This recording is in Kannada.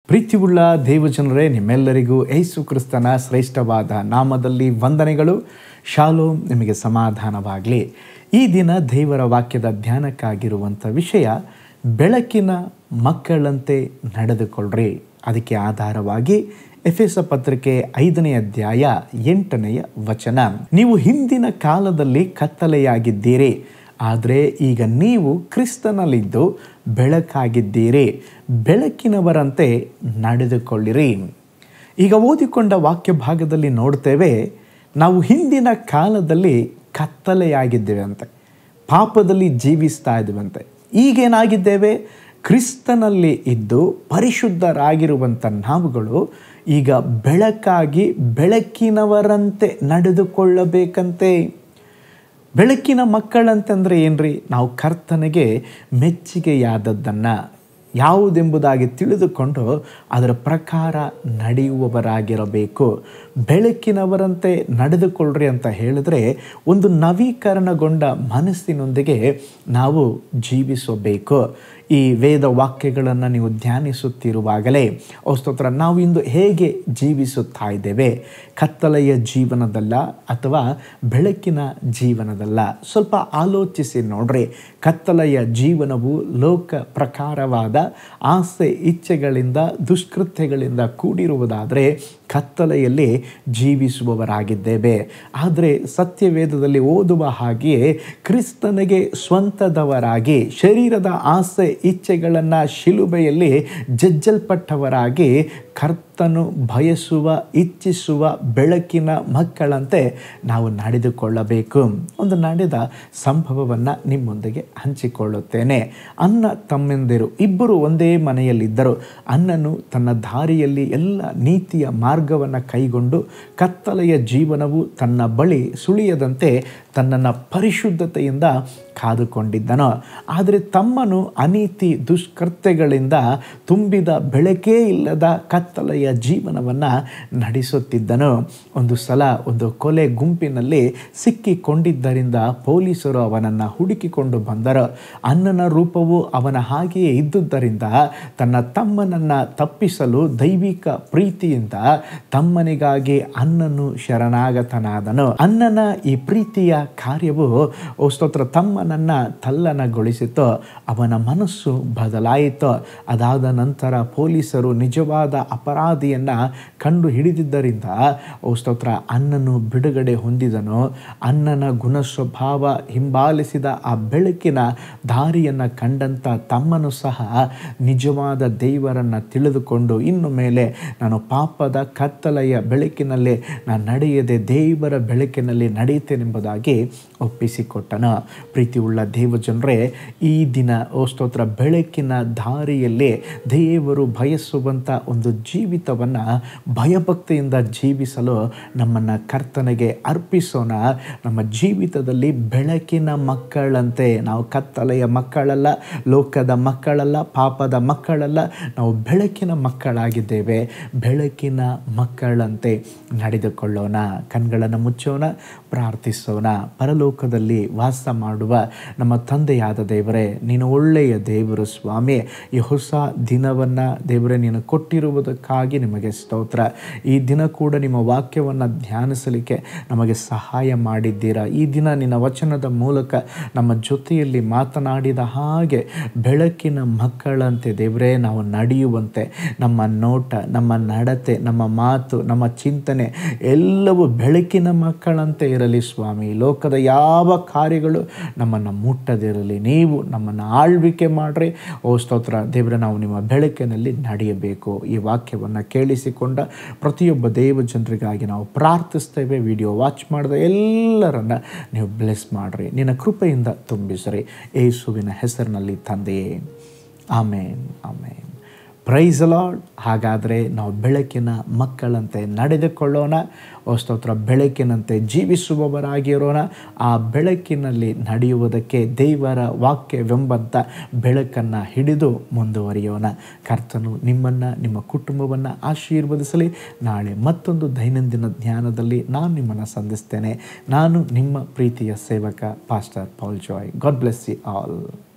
ಪ್ರೀತಿಯುಳ್ಳ ದೇವಜನರೇ ನಿಮ್ಮೆಲ್ಲರಿಗೂ ಯೇಸು ಕ್ರಿಸ್ತನ ಶ್ರೇಷ್ಠವಾದ ನಾಮದಲ್ಲಿ ವಂದನೆಗಳು ಶಾಲೋಮ್ ನಿಮಗೆ ಸಮಾಧಾನವಾಗಲಿ ಈ ದಿನ ದೇವರ ವಾಕ್ಯದ ಧ್ಯಾನಕ್ಕಾಗಿರುವಂಥ ವಿಷಯ ಬೆಳಕಿನ ಮಕ್ಕಳಂತೆ ನಡೆದುಕೊಳ್ಳ್ರಿ ಅದಕ್ಕೆ ಆಧಾರವಾಗಿ ಎಫೆಸ ಪತ್ರಿಕೆ ಐದನೇ ಅಧ್ಯಾಯ ಎಂಟನೆಯ ವಚನ ನೀವು ಹಿಂದಿನ ಕಾಲದಲ್ಲಿ ಕತ್ತಲೆಯಾಗಿದ್ದೀರಿ ಆದರೆ ಈಗ ನೀವು ಕ್ರಿಸ್ತನಲ್ಲಿದ್ದು ಬೆಳಕಾಗಿದ್ದೀರಿ ಬೆಳಕಿನವರಂತೆ ನಡೆದುಕೊಳ್ಳಿರಿ ಈಗ ಓದಿಕೊಂಡ ವಾಕ್ಯ ಭಾಗದಲ್ಲಿ ನೋಡ್ತೇವೆ ನಾವು ಹಿಂದಿನ ಕಾಲದಲ್ಲಿ ಕತ್ತಲೆಯಾಗಿದ್ದೇವೆ ಅಂತೆ ಪಾಪದಲ್ಲಿ ಜೀವಿಸ್ತಾ ಇದ್ದೇವಂತೆ ಈಗೇನಾಗಿದ್ದೇವೆ ಕ್ರಿಸ್ತನಲ್ಲಿ ಇದ್ದು ಪರಿಶುದ್ಧರಾಗಿರುವಂಥ ನಾವುಗಳು ಈಗ ಬೆಳಕಾಗಿ ಬೆಳಕಿನವರಂತೆ ನಡೆದುಕೊಳ್ಳಬೇಕಂತೆ ಬೆಳಕಿನ ಮಕ್ಕಳಂತಂದರೆ ಏನ್ರಿ ನಾವು ಕರ್ತನಿಗೆ ಮೆಚ್ಚುಗೆಯಾದದ್ದನ್ನು ಯಾವುದೆಂಬುದಾಗಿ ತಿಳಿದುಕೊಂಡು ಅದರ ಪ್ರಕಾರ ನಡೆಯುವವರಾಗಿರಬೇಕು ಬೆಳಕಿನವರಂತೆ ನಡೆದುಕೊಳ್ಳ್ರಿ ಅಂತ ಹೇಳಿದ್ರೆ ಒಂದು ನವೀಕರಣಗೊಂಡ ಮನಸ್ಸಿನೊಂದಿಗೆ ನಾವು ಜೀವಿಸಬೇಕು ಈ ವೇದ ವಾಕ್ಯಗಳನ್ನು ನೀವು ಧ್ಯಾನಿಸುತ್ತಿರುವಾಗಲೇ ಓ ಸ್ತೋತ್ರ ನಾವು ಇಂದು ಹೇಗೆ ಜೀವಿಸುತ್ತಾ ಇದ್ದೇವೆ ಕತ್ತಲೆಯ ಜೀವನದಲ್ಲ ಅಥವಾ ಬೆಳಕಿನ ಜೀವನದಲ್ಲ ಸ್ವಲ್ಪ ಆಲೋಚಿಸಿ ನೋಡ್ರಿ ಕತ್ತಲೆಯ ಜೀವನವು ಲೋಕ ಪ್ರಕಾರವಾದ ಆಸೆ ಇಚ್ಛೆಗಳಿಂದ ದುಷ್ಕೃತ್ಯಗಳಿಂದ ಕೂಡಿರುವುದಾದರೆ ಕತ್ತಲೆಯಲ್ಲಿ ಜೀವಿಸುವವರಾಗಿದ್ದೇವೆ ಆದರೆ ಸತ್ಯವೇದದಲ್ಲಿ ಓದುವ ಹಾಗೆಯೇ ಕ್ರಿಸ್ತನಿಗೆ ಸ್ವಂತದವರಾಗಿ ಶರೀರದ ಆಸೆ ಇಚ್ಛೆಗಳನ್ನು ಶಿಲುಬೆಯಲ್ಲಿ ಜಜ್ಜಲ್ಪಟ್ಟವರಾಗಿ ಕರ್ತನು ಬಯಸುವ ಇಚ್ಛಿಸುವ ಬೆಳಕಿನ ಮಕ್ಕಳಂತೆ ನಾವು ನಡೆದುಕೊಳ್ಳಬೇಕು ಒಂದು ನಡೆದ ಸಂಭವವನ್ನು ನಿಮ್ಮೊಂದಿಗೆ ಹಂಚಿಕೊಳ್ಳುತ್ತೇನೆ ಅನ್ನ ತಮ್ಮೆಂದಿರು ಇಬ್ಬರು ಒಂದೇ ಮನೆಯಲ್ಲಿದ್ದರು ಅನ್ನನು ತನ್ನ ದಾರಿಯಲ್ಲಿ ಎಲ್ಲ ನೀತಿಯ ಮಾರ್ಗವನ್ನು ಕೈಗೊಂಡು ಕತ್ತಲೆಯ ಜೀವನವು ತನ್ನ ಬಳಿ ಸುಳಿಯದಂತೆ ತನ್ನನ್ನು ಪರಿಶುದ್ಧತೆಯಿಂದ ಕಾದುಕೊಂಡಿದ್ದನು ಆದರೆ ತಮ್ಮನು ಅನೀತಿ ದುಷ್ಕೃತ್ಯಗಳಿಂದ ತುಂಬಿದ ಬೆಳಕೇ ಇಲ್ಲದ ಕತ್ತಲೆಯ ಜೀವನವನ್ನು ನಡೆಸುತ್ತಿದ್ದನು ಒಂದು ಸಲ ಒಂದು ಕೊಲೆ ಗುಂಪಿನಲ್ಲಿ ಸಿಕ್ಕಿಕೊಂಡಿದ್ದರಿಂದ ಪೊಲೀಸರು ಅವನನ್ನು ಹುಡುಕಿಕೊಂಡು ಬಂದರು ಅನ್ನನ ರೂಪವು ಅವನ ಹಾಗೆಯೇ ಇದ್ದುದರಿಂದ ತನ್ನ ತಮ್ಮನನ್ನು ತಪ್ಪಿಸಲು ದೈವಿಕ ಪ್ರೀತಿಯಿಂದ ತಮ್ಮನಿಗಾಗಿ ಅನ್ನನು ಶರಣಾಗತನಾದನು ಅನ್ನನ ಈ ಪ್ರೀತಿಯ ಕಾರ್ಯವು ಓ ಸ್ತೋತ್ರ ತಮ್ಮನನ್ನು ತಲ್ಲನಗೊಳಿಸಿತು ಅವನ ಮನಸ್ಸು ಬದಲಾಯಿತು ಅದಾದ ನಂತರ ಪೊಲೀಸರು ನಿಜವಾದ ಅಪರಾಧಿಯನ್ನು ಕಂಡು ಹಿಡಿದಿದ್ದರಿಂದ ಓ ಸ್ತೋತ್ರ ಅನ್ನನು ಬಿಡುಗಡೆ ಹೊಂದಿದನು ಅನ್ನನ ಗುಣ ಸ್ವಭಾವ ಹಿಂಬಾಲಿಸಿದ ಆ ಬೆಳಕಿನ ದಾರಿಯನ್ನು ಕಂಡಂಥ ತಮ್ಮನು ಸಹ ನಿಜವಾದ ದೇವರನ್ನು ತಿಳಿದುಕೊಂಡು ಇನ್ನು ಮೇಲೆ ನಾನು ಪಾಪದ ಕತ್ತಲೆಯ ಬೆಳಕಿನಲ್ಲಿ ನಾನು ನಡೆಯದೆ ದೇವರ ಬೆಳಕಿನಲ್ಲಿ ನಡೆಯುತ್ತೇನೆಂಬುದಾಗಿ ಒಪ್ಪಿಸಿಕೊಟ್ಟನು ಪ್ರೀತಿಯುಳ್ಳ ದೇವಜನರೇ ಈ ದಿನ ಓ ಸ್ತೋತ್ರ ಬೆಳಕಿನ ದಾರಿಯಲ್ಲಿ ದೇವರು ಬಯಸುವಂಥ ಒಂದು ಜೀವಿತವನ್ನು ಭಯಭಕ್ತಿಯಿಂದ ಜೀವಿಸಲು ನಮ್ಮನ್ನು ಕರ್ತನೆಗೆ ಅರ್ಪಿಸೋಣ ನಮ್ಮ ಜೀವಿತದಲ್ಲಿ ಬೆಳಕಿನ ಮಕ್ಕಳಂತೆ ನಾವು ಕತ್ತಲೆಯ ಮಕ್ಕಳಲ್ಲ ಲೋಕದ ಮಕ್ಕಳಲ್ಲ ಪಾಪದ ಮಕ್ಕಳಲ್ಲ ನಾವು ಬೆಳಕಿನ ಮಕ್ಕಳಾಗಿದ್ದೇವೆ ಬೆಳಕಿನ ಮಕ್ಕಳಂತೆ ನಡೆದುಕೊಳ್ಳೋಣ ಕಣ್ಗಳನ್ನು ಮುಚ್ಚೋಣ ಪ್ರಾರ್ಥಿಸೋಣ ಪರಲೋಕದಲ್ಲಿ ವಾಸ ಮಾಡುವ ನಮ್ಮ ತಂದೆಯಾದ ದೇವರೇ ನೀನು ಒಳ್ಳೆಯ ದೇವರು ಸ್ವಾಮಿ ಈ ಹೊಸ ದಿನವನ್ನು ದೇವರೇ ನೀನು ಕೊಟ್ಟಿರುವುದಕ್ಕಾಗಿ ನಿಮಗೆ ಸ್ತೋತ್ರ ಈ ದಿನ ಕೂಡ ನಿಮ್ಮ ವಾಕ್ಯವನ್ನು ಧ್ಯಾನಿಸಲಿಕ್ಕೆ ನಮಗೆ ಸಹಾಯ ಮಾಡಿದ್ದೀರಾ ಈ ದಿನ ನಿನ್ನ ವಚನದ ಮೂಲಕ ನಮ್ಮ ಜೊತೆಯಲ್ಲಿ ಮಾತನಾಡಿದ ಹಾಗೆ ಬೆಳಕಿನ ಮಕ್ಕಳಂತೆ ದೇವರೇ ನಾವು ನಡೆಯುವಂತೆ ನಮ್ಮ ನೋಟ ನಮ್ಮ ನಡತೆ ನಮ್ಮ ಮಾತು ನಮ್ಮ ಚಿಂತನೆ ಎಲ್ಲವೂ ಬೆಳಕಿನ ಮಕ್ಕಳಂತೆ ಇರಲಿ ಸ್ವಾಮಿ ಲೋಕದ ಯಾವ ಕಾರ್ಯಗಳು ನಮ್ಮನ್ನು ಮುಟ್ಟದಿರಲಿ ನೀವು ನಮ್ಮನ್ನು ಆಳ್ವಿಕೆ ಮಾಡ್ರಿ ಓ ಸ್ತೋತ್ರ ದೇವರ ನಾವು ನಿಮ್ಮ ಬೆಳಕಿನಲ್ಲಿ ನಡೆಯಬೇಕು ಈ ವಾಕ್ಯವನ್ನು ಕೇಳಿಸಿಕೊಂಡ ಪ್ರತಿಯೊಬ್ಬ ದೇವ ಜನರಿಗಾಗಿ ನಾವು ಪ್ರಾರ್ಥಿಸ್ತೇವೆ ವಿಡಿಯೋ ವಾಚ್ ಮಾಡಿದ ಎಲ್ಲರನ್ನ ನೀವು ಬ್ಲೆಸ್ ಮಾಡಿರಿ ನಿನ್ನ ಕೃಪೆಯಿಂದ ತುಂಬಿಸ್ರಿ ಏಸುವಿನ ಹೆಸರಿನಲ್ಲಿ ತಂದೆಯೇ ಆಮೇನ್ ಆಮೇನ್ ಪ್ರೈಸ್ ಲಾರ್ಡ್ ಹಾಗಾದರೆ ನಾವು ಬೆಳಕಿನ ಮಕ್ಕಳಂತೆ ನಡೆದುಕೊಳ್ಳೋಣ ಓ ಸ್ತೋತ್ರ ಬೆಳಕಿನಂತೆ ಜೀವಿಸುವವರಾಗಿರೋಣ ಆ ಬೆಳಕಿನಲ್ಲಿ ನಡೆಯುವುದಕ್ಕೆ ದೇವರ ವಾಕ್ಯವೆಂಬಂಥ ಬೆಳಕನ್ನು ಹಿಡಿದು ಮುಂದುವರಿಯೋಣ ಕರ್ತನು ನಿಮ್ಮನ್ನು ನಿಮ್ಮ ಕುಟುಂಬವನ್ನು ಆಶೀರ್ವದಿಸಲಿ ನಾಳೆ ಮತ್ತೊಂದು ದೈನಂದಿನ ಧ್ಯಾನದಲ್ಲಿ ನಾನು ನಿಮ್ಮನ್ನು ಸಂಧಿಸ್ತೇನೆ ನಾನು ನಿಮ್ಮ ಪ್ರೀತಿಯ ಸೇವಕ pastor Paul Joy god bless you all